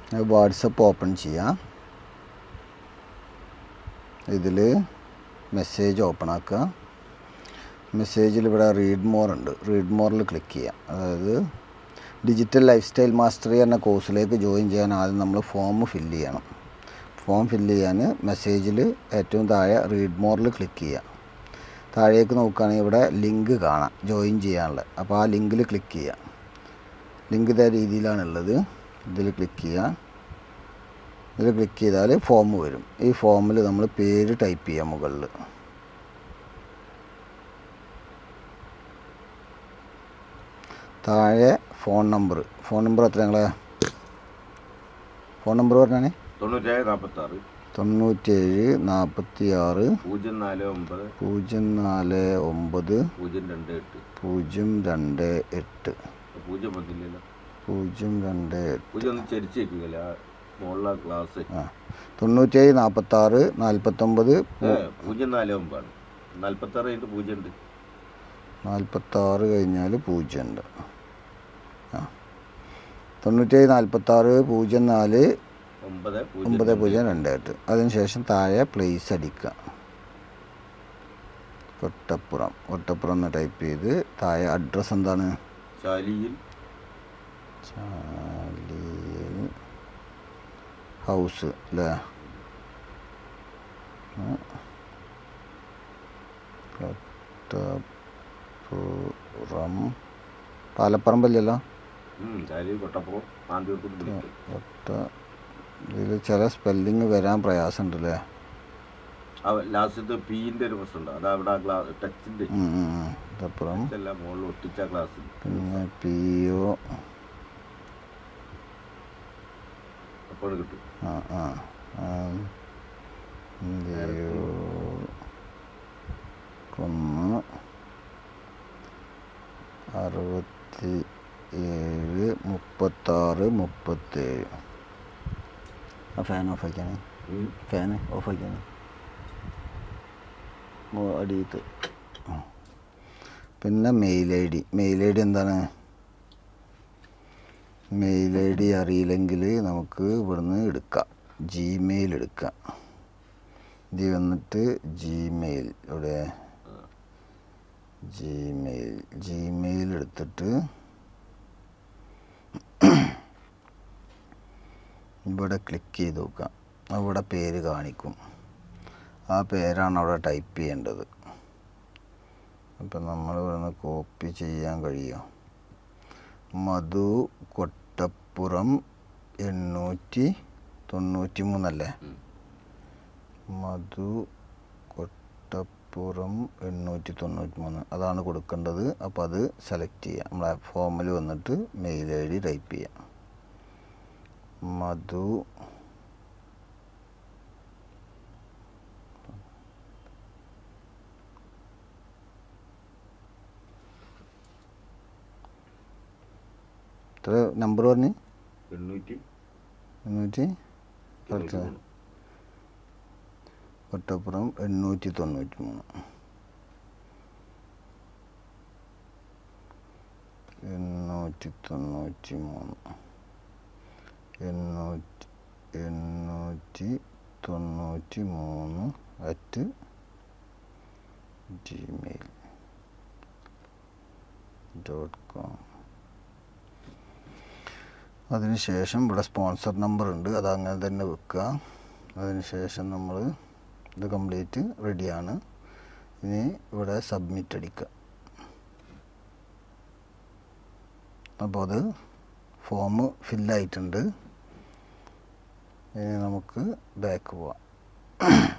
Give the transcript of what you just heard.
WhatsApp open ചെയ്യാം ഇതിൽ message open ആക്കുക മെസ്സേജിൽ ഇവിടെ റീഡ് മോർ ഉണ്ട് റീഡ് മോറിൽ ക്ലിക്ക് ചെയ്യാം അതായത് ഡിജിറ്റൽ ലൈഫ് സ്റ്റൈൽ മാസ്റ്ററി എന്ന കോഴ്സിലേക്ക് ജോയിൻ ചെയ്യാൻ ആദ്യം നമ്മൾ ഫോം ഫില്ല് ചെയ്യണം ഫോം ഫില്ല് ചെയ്യാൻ മെസ്സേജിൽ ഏറ്റവും താഴെ റീഡ് മോറിൽ ക്ലിക്ക് ചെയ്യാം താഴേക്ക് നോക്കുകയാണെങ്കിൽ ഇവിടെ ലിങ്ക് കാണാം ജോയിൻ ചെയ്യാനുള്ള അപ്പോൾ ആ ലിങ്കിൽ ക്ലിക്ക് ചെയ്യാം ലിങ്ക് ഇതേ രീതിയിലാണുള്ളത് ഇതിൽ ക്ലിക്ക് ചെയ്യുക ഇതിൽ ക്ലിക്ക് ചെയ്താൽ ഫോം വരും ഈ ഫോമിൽ നമ്മൾ പേര് ടൈപ്പ് ചെയ്യാം മുകളിൽ താഴെ ഫോൺ നമ്പർ ഫോൺ നമ്പർ എത്ര ഞങ്ങളെ ഫോൺ നമ്പർ പറഞ്ഞാണ് തൊണ്ണൂറ്റേഴ് നാൽപ്പത്തി ആറ് തൊണ്ണൂറ്റേഴ് നാൽപ്പത്തി ആറ് പൂജ്യം നാല് ഒമ്പത് പൂജ്യം നാല് ഒമ്പത് പൂജ്യം രണ്ട് എട്ട് പൂജ്യം രണ്ട് എട്ട് പൂജ്യം വന്നില്ലല്ലോ പൂജ്യം രണ്ട് പൂജ്യം ഒന്ന് ചരിച്ച് വെക്കുകയല്ലേ ആ മുകളിലെ ക്ലാസ് ആ തൊണ്ണൂറ്റേഴ് നാൽപ്പത്താറ് നാൽപ്പത്തൊമ്പത് ഏ പൂജ്യം നാല് ഒമ്പതാണ് നാൽപ്പത്തി ആറ് കഴിഞ്ഞിട്ട് പൂജ്യം ഉണ്ട് നാൽപ്പത്താറ് കഴിഞ്ഞാൽ പൂജ്യം ഉണ്ട് ആ തൊണ്ണൂറ്റേഴ് നാൽപ്പത്താറ് പൂജ്യം നാല് ഒമ്പത് പൂജ്യം ഒമ്പത് പൂജ്യം രണ്ട് എട്ട് അതിനുശേഷം താഴെ പ്ലേസ് അടിക്കുക കൊട്ടപ്പുറം കൊട്ടപ്പുറം എന്ന് ടൈപ്പ് ചെയ്ത് താഴെ അഡ്രസ്സ് എന്താണ് ശാലിയിൽ ചാലിയൽ ഹൗസ് അല്ലേ കൊട്ടപ്പുറം പാലപ്പറമ്പല്ലല്ലോ ഉം, ശാലിയിൽ കൊട്ടപ്പുറം ആദ്യത്തിൽ വിളിക്കും കൊട്ട ഇതിൽ ചില സ്പെല്ലിങ് വരാൻ പ്രയാസമുണ്ടല്ലേ ആ ലാസ്റ്റത്തെ പീൻ്റെ ഒരു പ്രശ്നമുണ്ട് അത് അവിടെ ആ ക്ലാസ് ടച്ചിൻ്റെ ഉം, ഉം, ഉം. കൊട്ടപ്പുറം അല്ല മുകളിൽ ഒട്ടിച്ച ക്ലാസ് പിന്നെ പി ഒ അപ്പോൾ കിട്ടും ആ ആ ആം, ദേവു കുന്ന് അറുപത്തി ഏഴ് മുപ്പത്താറ് മുപ്പത്തേഴ് ആ ഫാൻ ഓഫ് ആക്കിയാണ് ഉം. ഫാൻ ഓഫ് ആക്കിയാണ് അടിയത്ത് പിന്നെ mail I D mail I D എന്താണ് മെയിൽ ഐ ഡി അറിയില്ലെങ്കിൽ നമുക്ക് ഇവിടുന്ന് എടുക്കാം ജിമെയിൽ എടുക്കാം ഇത് വന്നിട്ട് ജിമെയിൽ ഇവിടെ ജിമെയിൽ ജിമെയിൽ എടുത്തിട്ട് ഇവിടെ ക്ലിക്ക് ചെയ്ത് നോക്കാം അവിടെ പേര് കാണിക്കും ആ പേരാണ് അവിടെ ടൈപ്പ് ചെയ്യേണ്ടത് അപ്പം നമ്മൾ ഇവിടുന്ന് കോപ്പി ചെയ്യാൻ കഴിയും മധു കൊട്ടപ്പുറം എണ്ണൂറ്റി തൊണ്ണൂറ്റി മൂന്നല്ലേ ഉം. മധു കൊട്ടപ്പുറം എണ്ണൂറ്റി തൊണ്ണൂറ്റി മൂന്ന് അതാണ് കൊടുക്കേണ്ടത് അപ്പോൾ അത് സെലക്ട് ചെയ്യാം നമ്മളെ ഫോമിൽ വന്നിട്ട് മെയിൽ ഐ ഡി ടൈപ്പ് ചെയ്യാം മധു എത്ര നമ്പർ പറഞ്ഞ് എണ്ണൂറ്റി എണ്ണൂറ്റി തൊണ്ണൂറ്റി കറക്റ്റ് മൂന്ന്. കൊട്ടപ്പുറം എണ്ണൂറ്റി തൊണ്ണൂറ്റി മൂന്ന് എണ്ണൂറ്റി തൊണ്ണൂറ്റി മൂന്ന് എണ്ണൂറ്റി എണ്ണൂറ്റി തൊണ്ണൂറ്റി മൂന്ന് അറ്റ് ജിമെയിൽ ഡോട്ട് കോം അതിനുശേഷം ഇവിടെ സ്പോൺസർ നമ്പർ ഉണ്ട് അത് അങ്ങനെ തന്നെ വെക്കുക അതിനുശേഷം നമ്മൾ ഇത് കംപ്ലീറ്റ് റെഡിയാണ് ഇനി ഇവിടെ സബ്മിറ്റ് അടിക്കുക അപ്പോൾ അത് ഫോം ഫില്ലായിട്ടുണ്ട് ഇനി നമുക്ക് ബാക്ക് പോവാം